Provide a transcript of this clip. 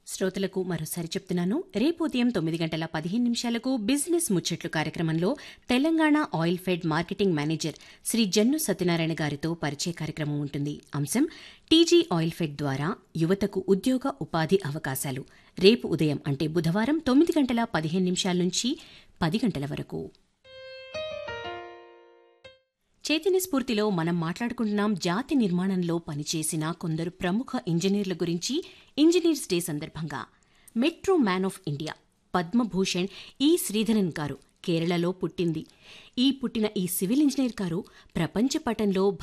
శ్రోతలకు మరోసారి చెప్తున్నాను రేపు ఉదయం తొమ్మిది గంటల పదిహేను నిమిషాలకు బిజినెస్ ముచ్చట్లు కార్యక్రమంలో Telangana oil fed marketing manager Sri Jannu Satyanarayana గారితో పరిచయ కార్యక్రమం ఉంటుంది అంశం టీజీ ఆయిల్ ఫెడ్ ద్వారా యువతకు ఉద్యోగ ఉపాధి అవకాశాలు రేపు ఉదయం అంటే బుధవారం తొమ్మిది గంటల పదిహేను నిమిషాల నుంచి పది గంటల వరకు చైతన్య స్ఫూర్తిలో మనం మాట్లాడుకుంటున్నాం జాతి నిర్మాణంలో పనిచేసిన కొందరు ప్రముఖ ఇంజనీర్ల గురించి ఇంజనీర్స్ డే సందర్భంగా metro man of India Padma Bhushan E Sreedharan గారు కేరళలో పుట్టింది ఈ పుట్టిన ఈ సివిల్ ఇంజనీర్ గారు ప్రపంచ పటంలో